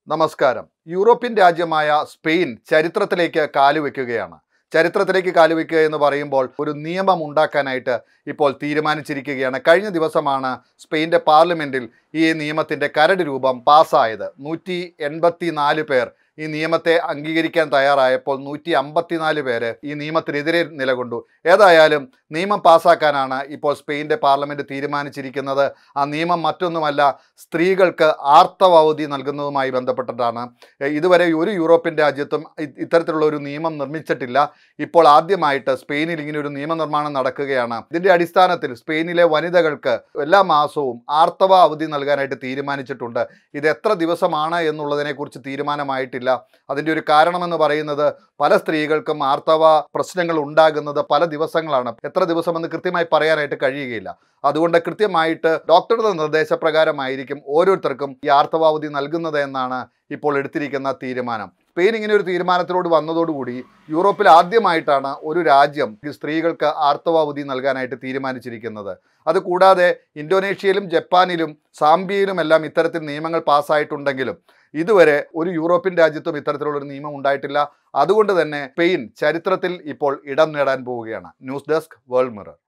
നമസ്കാരം യൂറോപ്യൻ രാജ്യമായ സ്പെയിൻ ചരിത്രത്തിലേക്ക് കാലുവെക്കുകയാണ് ചരിത്രത്തിലേക്ക് കാലുവെക്കുക എന്ന് പറയുമ്പോൾ ഒരു നിയമം ഉണ്ടാക്കാനായിട്ട് ഇപ്പോൾ തീരുമാനിച്ചിരിക്കുകയാണ് കഴിഞ്ഞ ദിവസമാണ് സ്പെയിൻ്റെ പാർലമെൻറ്റിൽ ഈ നിയമത്തിൻ്റെ കരട് രൂപം പാസ്സായത് നൂറ്റി എൺപത്തി നാല് പേർ ഈ നിയമത്തെ അംഗീകരിക്കാൻ തയ്യാറായപ്പോൾ നൂറ്റി അമ്പത്തിനാല് പേര് ഈ നിയമത്തിനെതിരെ നിലകൊണ്ടു ഏതായാലും നിയമം പാസ്സാക്കാനാണ് ഇപ്പോൾ സ്പെയിൻ്റെ പാർലമെൻറ്റ് തീരുമാനിച്ചിരിക്കുന്നത് ആ നിയമം മറ്റൊന്നുമല്ല സ്ത്രീകൾക്ക് ആർത്തവ നൽകുന്നതുമായി ബന്ധപ്പെട്ടിട്ടാണ് എ, ഇതുവരെ ഒരു യൂറോപ്യൻ രാജ്യത്തും ഇ- ഇത്തരത്തിലുള്ള ഒരു നിയമം നിർമ്മിച്ചിട്ടില്ല ഇപ്പോൾ ആദ്യമായിട്ട് സ്പെയിനിൽ ഇങ്ങനെ ഒരു നിയമനിർമ്മാണം നടക്കുകയാണ് ഇതിന്റെ അടിസ്ഥാനത്തിൽ സ്പെയിനിലെ വനിതകൾക്ക് എല്ലാ മാസവും ആർത്തവ അവധി നൽകാനായിട്ട് തീരുമാനിച്ചിട്ടുണ്ട് ഇത് എത്ര ദിവസമാണ് എന്നുള്ളതിനെക്കുറിച്ച് തീരുമാനമായിട്ടില്ല അതിൻ്റെ ഒരു കാരണമെന്ന് പറയുന്നത് പല സ്ത്രീകൾക്കും ആർത്തവ പ്രശ്നങ്ങൾ ഉണ്ടാകുന്നത് പല ദിവസങ്ങളാണ് എത്ര ദിവസമെന്ന് കൃത്യമായി പറയാനായിട്ട് കഴിയുകയില്ല അതുകൊണ്ട് കൃത്യമായിട്ട് ഡോക്ടറുടെ നിർദ്ദേശപ്രകാരമായിരിക്കും ഓരോരുത്തർക്കും ഈ ആർത്തവാവധി നൽകുന്നത് എന്നാണ് ഇപ്പോൾ എടുത്തിരിക്കുന്ന തീരുമാനം സ്പെയിൻ ഇങ്ങനെ ഒരു തീരുമാനത്തിലോട് വന്നതോടുകൂടി യൂറോപ്പിൽ ആദ്യമായിട്ടാണ് ഒരു രാജ്യം ഈ സ്ത്രീകൾക്ക് ആർത്തവാവധി നൽകാനായിട്ട് തീരുമാനിച്ചിരിക്കുന്നത് അതുകൂടാതെ ഇന്തോനേഷ്യയിലും ജപ്പാനിലും സാംബിയയിലും എല്ലാം ഇത്തരത്തിൽ നിയമങ്ങൾ പാസ്സായിട്ടുണ്ടെങ്കിലും ഇതുവരെ ഒരു യൂറോപ്യൻ രാജ്യത്തും ഇത്തരത്തിലുള്ള ഒരു നിയമം ഉണ്ടായിട്ടില്ല അതുകൊണ്ട് തന്നെ സ്പെയിൻ ചരിത്രത്തിൽ ഇപ്പോൾ ഇടം നേടാൻ പോവുകയാണ് ന്യൂസ് ഡെസ്ക് വേൾഡ് മിറർ